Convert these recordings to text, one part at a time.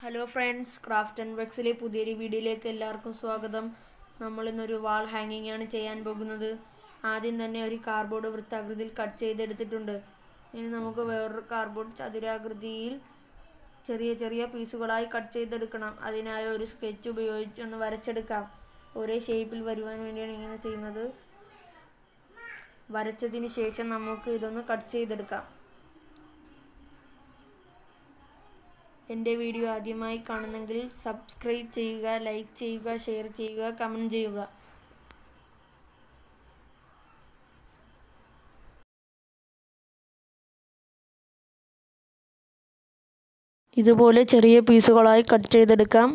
hello friends craft and വെക്സിലെ പുതിയൊരു വീഡിയോയിലേക്ക് എല്ലാവർക്കും സ്വാഗതം നമ്മൾ ഇന്നൊരു വാൾ ഹാങ്ങിങ് ആണ് ചെയ്യാൻ പോകുന്നത് ആദ്യം തന്നെ ഒരു കാർഡ്ബോർഡ് വൃത്താകൃതിയിൽ കട്ട് ചെയ്തെടുത്തിട്ടുണ്ട് ഇനി നമുക്ക് വേറൊരു കാർഡ്ബോർഡ് ചതുരാകൃതിയിൽ ചെറിയ ചെറിയ പീസുകളായി കട്ട് ചെയ്തെടുക്കണം അതിനായി ഒരു സ്കെച്ച് ഉപയോഗിച്ച് ഒന്ന് വരച്ചെടുക്കാം ഒരേ ഷേപ്പിൽ വരുവാൻ വേണ്ടിയാണ് ഇങ്ങനെ ചെയ്യുന്നത് വരച്ചതിന് ശേഷം നമുക്ക് ഇതൊന്ന് കട്ട് ചെയ്തെടുക്കാം എൻ്റെ വീഡിയോ ആദ്യമായി കാണുന്നെങ്കിൽ സബ്സ്ക്രൈബ് ചെയ്യുക ലൈക്ക് ചെയ്യുക ഷെയർ ചെയ്യുക കമൻറ്റ് ചെയ്യുക ഇതുപോലെ ചെറിയ പീസുകളായി കട്ട് ചെയ്തെടുക്കാം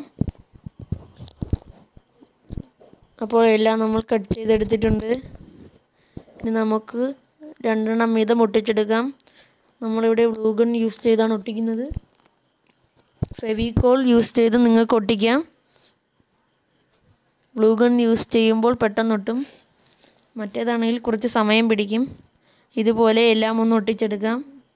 അപ്പോൾ എല്ലാം നമ്മൾ കട്ട് ചെയ്തെടുത്തിട്ടുണ്ട് ഇനി നമുക്ക് രണ്ടെണ്ണം വീതം ഒട്ടിച്ചെടുക്കാം നമ്മളിവിടെ ഗ്ലൂഗൺ യൂസ് ചെയ്താണ് ഒട്ടിക്കുന്നത് ഫെവിക്കോൾ യൂസ് ചെയ്ത് നിങ്ങൾക്ക് ഒട്ടിക്കാം ഗ്ലൂഗൺ യൂസ് ചെയ്യുമ്പോൾ പെട്ടെന്നൊട്ടും മറ്റേതാണെങ്കിൽ കുറച്ച് സമയം പിടിക്കും ഇതുപോലെ എല്ലാം ഒന്ന് ഒട്ടിച്ചെടുക്കാം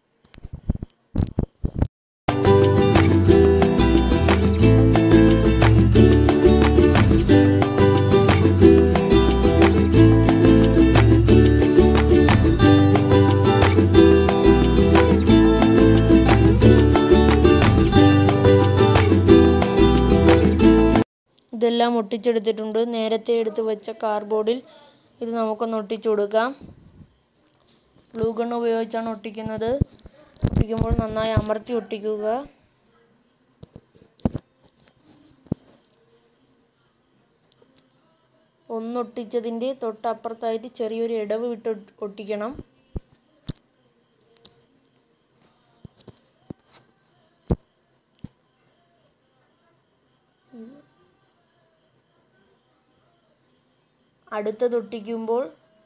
ഇതെല്ലാം ഒട്ടിച്ചെടുത്തിട്ടുണ്ട് നേരത്തെ എടുത്ത് വെച്ച കാർഡ്ബോർഡിൽ ഇത് നമുക്കൊന്ന് ഒട്ടിച്ചു കൊടുക്കാം ഗ്ലൂ ഗൺ ഉപയോഗിച്ചാണ് ഒട്ടിക്കുന്നത് ഒട്ടിക്കുമ്പോൾ നന്നായി അമർത്തി ഒട്ടിക്കുക ഒന്നൊട്ടിച്ചതിൻ്റെ തൊട്ടപ്പുറത്തായിട്ട് ചെറിയൊരു ഇടവ് വിട്ട് ഒട്ടിക്കണം അടുത്തത് ഒട്ടിക്കുമ്പോൾ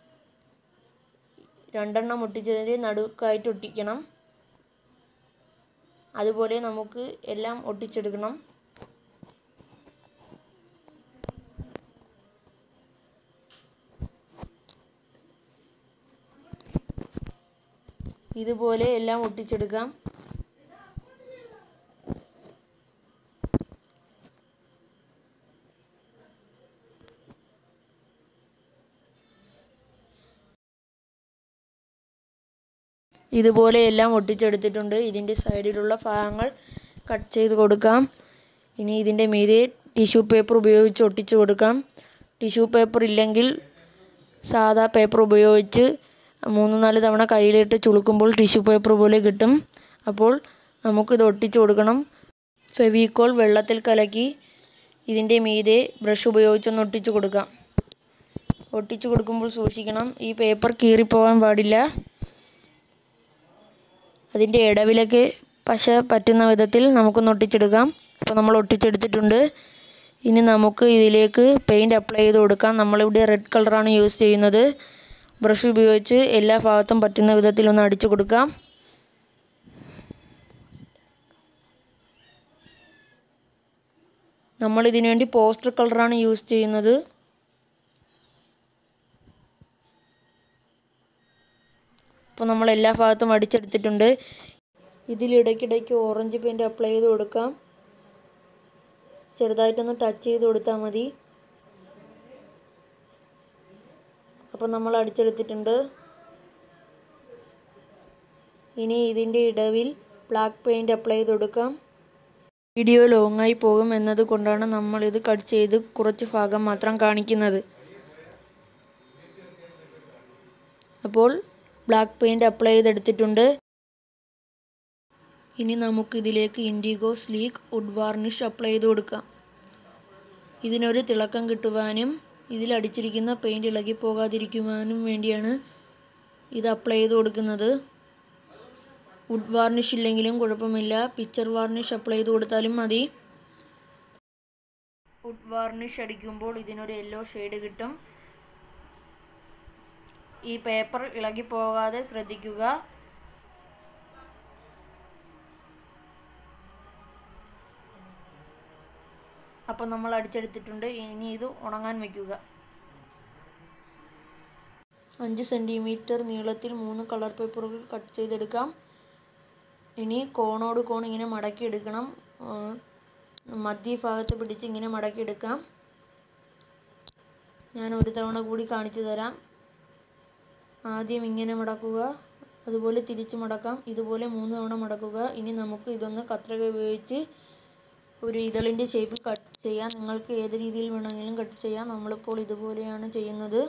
രണ്ടെണ്ണം ഒട്ടിച്ചതിൻ്റെ നടുക്കായിട്ട് ഒട്ടിക്കണം അതുപോലെ നമുക്ക് എല്ലാം ഒട്ടിച്ചെടുക്കണം ഇതുപോലെ എല്ലാം ഒട്ടിച്ചെടുക്കാം ഇതുപോലെ എല്ലാം ഒട്ടിച്ചെടുത്തിട്ടുണ്ട് ഇതിൻ്റെ സൈഡിലുള്ള ഭാഗങ്ങൾ കട്ട് ചെയ്ത് കൊടുക്കാം ഇനി ഇതിൻ്റെ മീതെ ടിഷ്യൂ പേപ്പർ ഉപയോഗിച്ച് ഒട്ടിച്ചു കൊടുക്കാം ടിഷ്യൂ പേപ്പർ ഇല്ലെങ്കിൽ സാധാ പേപ്പർ ഉപയോഗിച്ച് മൂന്ന് നാല് തവണ കയ്യിലിട്ട് ചുളുക്കുമ്പോൾ ടിഷ്യൂ പേപ്പർ പോലെ കിട്ടും അപ്പോൾ നമുക്കിത് ഒട്ടിച്ചു കൊടുക്കണം ഫെവിക്കോൾ വെള്ളത്തിൽ കലക്കി ഇതിൻ്റെ മീതെ ബ്രഷ് ഉപയോഗിച്ചൊന്ന് ഒട്ടിച്ചു കൊടുക്കാം ഒട്ടിച്ചു കൊടുക്കുമ്പോൾ സൂക്ഷിക്കണം ഈ പേപ്പർ കീറിപ്പോകാൻ പാടില്ല അതിൻ്റെ ഇടവിലൊക്കെ പശ പറ്റുന്ന വിധത്തിൽ നമുക്കൊന്ന് ഒട്ടിച്ചെടുക്കാം അപ്പോൾ നമ്മൾ ഒട്ടിച്ചെടുത്തിട്ടുണ്ട് ഇനി നമുക്ക് ഇതിലേക്ക് പെയിൻറ്റ് അപ്ലൈ ചെയ്ത് കൊടുക്കാം നമ്മളിവിടെ റെഡ് കളറാണ് യൂസ് ചെയ്യുന്നത് ബ്രഷ് ഉപയോഗിച്ച് എല്ലാ ഭാഗത്തും പറ്റുന്ന വിധത്തിൽ ഒന്ന് അടിച്ചു കൊടുക്കാം നമ്മൾ ഇതിനു വേണ്ടി പോസ്റ്റർ കളറാണ് യൂസ് ചെയ്യുന്നത് അപ്പോൾ നമ്മൾ എല്ലാ ഭാഗത്തും അടിച്ചെടുത്തിട്ടുണ്ട് ഇതിൽ ഇടയ്ക്കിടയ്ക്ക് ഓറഞ്ച് പെയിൻറ്റ് അപ്ലൈ ചെയ്ത് കൊടുക്കാം ചെറുതായിട്ടൊന്ന് ടച്ച് ചെയ്ത് കൊടുത്താൽ മതി അപ്പോൾ നമ്മൾ അടിച്ചെടുത്തിട്ടുണ്ട് ഇനി ഇതിൻ്റെ ഇടവിൽ ബ്ലാക്ക് പെയിൻറ്റ് അപ്ലൈ ചെയ്ത് കൊടുക്കാം വീഡിയോ ലോങ്ങായി പോകും എന്നത് കൊണ്ടാണ് നമ്മളിത് കട്ട് ചെയ്ത് കുറച്ച് ഭാഗം മാത്രം കാണിക്കുന്നത് അപ്പോൾ ബ്ലാക്ക് പെയിൻറ്റ് അപ്ലൈ ചെയ്തെടുത്തിട്ടുണ്ട് ഇനി നമുക്ക് ഇതിലേക്ക് indigo sleek wood varnish apply ചെയ്ത് കൊടുക്കാം ഇതിനൊരു തിളക്കം കിട്ടുവാനും ഇതിൽ അടിച്ചിരിക്കുന്ന പെയിൻറ് ഇളകി പോകാതിരിക്കുവാനും വേണ്ടിയാണ് ഇത് അപ്ലൈ ചെയ്ത് കൊടുക്കുന്നത് വുഡ് വാർണിഷ് ഇല്ലെങ്കിലും കുഴപ്പമില്ല പിക്ചർ വാർണിഷ് അപ്ലൈ ചെയ്ത് കൊടുത്താലും മതി വുഡ് വാർണിഷ് അടിക്കുമ്പോൾ ഇതിനൊരു യെല്ലോ ഷെയ്ഡ് കിട്ടും ഈ പേപ്പർ ഇളകി പോകാതെ ശ്രദ്ധിക്കുക അപ്പോൾ നമ്മൾ അടിച്ചെടുത്തിട്ടുണ്ട് ഇനി ഇത് ഉണങ്ങാൻ വയ്ക്കുക അഞ്ച് സെൻറ്റിമീറ്റർ നീളത്തിൽ മൂന്ന് കളർ പേപ്പറുകൾ കട്ട് ചെയ്തെടുക്കാം ഇനി കോണോട് കോൺ ഇങ്ങനെ മടക്കി എടുക്കണം മധ്യഭാഗത്ത് പിടിച്ച് ഇങ്ങനെ മടക്കിയെടുക്കാം ഞാൻ ഒരു തവണ കൂടി കാണിച്ചു തരാം ആദ്യം ഇങ്ങനെ മടക്കുക അതുപോലെ തിരിച്ച് മടക്കാം ഇതുപോലെ മൂന്ന് തവണ മടക്കുക ഇനി നമുക്ക് ഇതൊന്ന് കത്രിക ഉപയോഗിച്ച് ഒരു ഇതളിൻ്റെ ഷേപ്പിൽ കട്ട് ചെയ്യാം നിങ്ങൾക്ക് ഏത് രീതിയിൽ വേണമെങ്കിലും കട്ട് ചെയ്യാം നമ്മളിപ്പോൾ ഇതുപോലെയാണ് ചെയ്യുന്നത്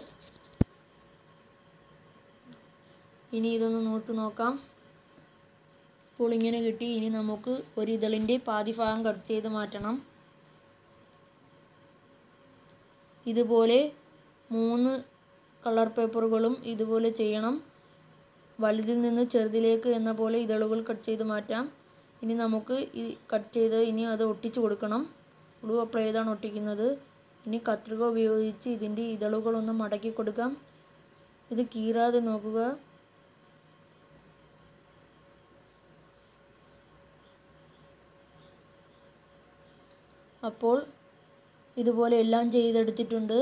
ഇനി ഇതൊന്ന് നൂത്ത് നോക്കാം ഇപ്പോൾ ഇങ്ങനെ കിട്ടി ഇനി നമുക്ക് ഒരു ഇതളിൻ്റെ പാതി ഭാഗം കട്ട് ചെയ്ത് മാറ്റണം ഇതുപോലെ മൂന്ന് കളർ പേപ്പറുകളും ഇതുപോലെ ചെയ്യണം വലുതിൽ നിന്ന് ചെറുതിലേക്ക് എന്ന പോലെ ഇതളുകൾ കട്ട് ചെയ്ത് മാറ്റാം ഇനി നമുക്ക് ഈ കട്ട് ചെയ്ത് ഇനി അത് ഒട്ടിച്ചു കൊടുക്കണം ഗ്ലൂ അപ്ലൈ ചെയ്താണ് ഒട്ടിക്കുന്നത് ഇനി കത്രിക ഉപയോഗിച്ച് ഇതിൻ്റെ ഇതളുകളൊന്ന് മടക്കി കൊടുക്കാം ഇത് കീറാതെ നോക്കുക അപ്പോൾ ഇതുപോലെ എല്ലാം ചെയ്തെടുത്തിട്ടുണ്ട്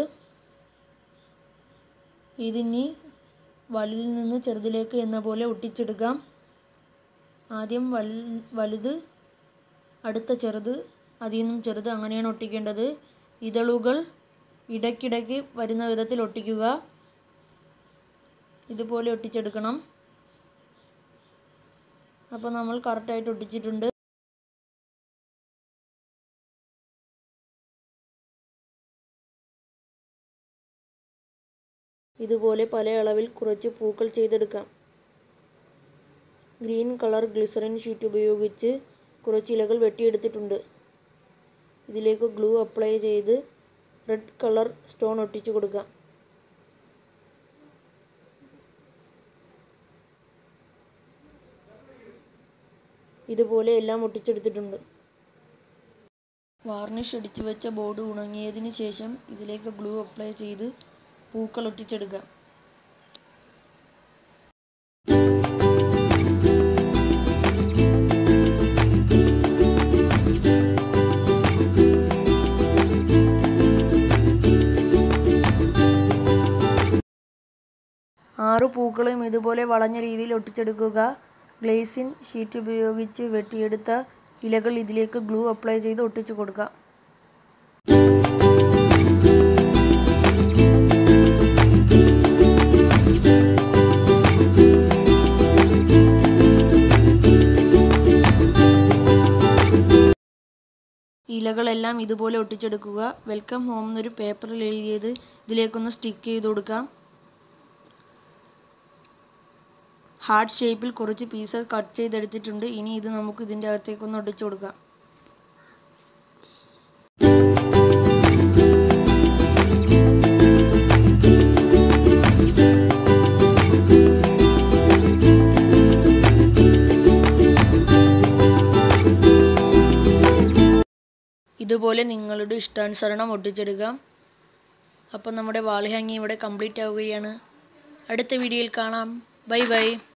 ഇതിനി വലുതിൽ നിന്ന് ചെറുതിലേക്ക് എന്ന പോലെ ഒട്ടിച്ചെടുക്കാം ആദ്യം വലു വലുത് അടുത്ത ചെറുത് അതിൽ നിന്നും ചെറുത് അങ്ങനെയാണ് ഒട്ടിക്കേണ്ടത് ഇതളുകൾ ഇടയ്ക്കിടയ്ക്ക് വരുന്ന വിധത്തിൽ ഒട്ടിക്കുക ഇതുപോലെ ഒട്ടിച്ചെടുക്കണം അപ്പോൾ നമ്മൾ കറക്റ്റായിട്ട് ഒട്ടിച്ചിട്ടുണ്ട് ഇതുപോലെ പല അളവിൽ കുറച്ച് പൂക്കൾ ചെയ്തെടുക്കാം ഗ്രീൻ കളർ ഗ്ലിസറിൻ ഷീറ്റ് ഉപയോഗിച്ച് കുറച്ച് ഇലകൾ വെട്ടിയെടുത്തിട്ടുണ്ട് ഇതിലേക്ക് ഗ്ലൂ അപ്ലൈ ചെയ്ത് റെഡ് കളർ സ്റ്റോൺ ഒട്ടിച്ചു കൊടുക്കാം ഇതുപോലെ എല്ലാം ഒട്ടിച്ചെടുത്തിട്ടുണ്ട് വാർണിഷ് അടിച്ചു വെച്ച ബോർഡ് ഉണങ്ങിയതിന് ശേഷം ഇതിലേക്ക് ഗ്ലൂ അപ്ലൈ ചെയ്ത് പൂക്കൾ ഒട്ടിച്ചെടുക്കാം ആറ് പൂക്കളും ഇതുപോലെ വളഞ്ഞ രീതിയിൽ ഒട്ടിച്ചെടുക്കുക ഗ്ലേസിൻ ഷീറ്റ് ഉപയോഗിച്ച് വെട്ടിയെടുത്ത ഇലകൾ ഇതിലേക്ക് ഗ്ലൂ അപ്ലൈ ചെയ്ത് ഒട്ടിച്ചു കൊടുക്കുക ഇലകളെല്ലാം ഇതുപോലെ ഒട്ടിച്ചെടുക്കുക വെൽക്കം ഹോം എന്നൊരു പേപ്പറിൽ എഴുതിയത് ഇതിലേക്കൊന്ന് സ്റ്റിക്ക് ചെയ്ത് കൊടുക്കാം ഹാർട്ട് ഷേപ്പിൽ കുറച്ച് പീസസ് കട്ട് ചെയ്തെടുത്തിട്ടുണ്ട് ഇനി ഇത് നമുക്ക് ഇതിൻ്റെ അകത്തേക്കൊന്ന് ഒട്ടിച്ചു കൊടുക്കാം ഇതുപോലെ നിങ്ങളുടെ ഇഷ്ടാനുസരണം ഒട്ടിച്ചെടുക്കാം അപ്പം നമ്മുടെ വാൾ ഹാങ്ങി ഇവിടെ കംപ്ലീറ്റ് ആവുകയാണ് അടുത്ത വീഡിയോയിൽ കാണാം ബൈ ബൈ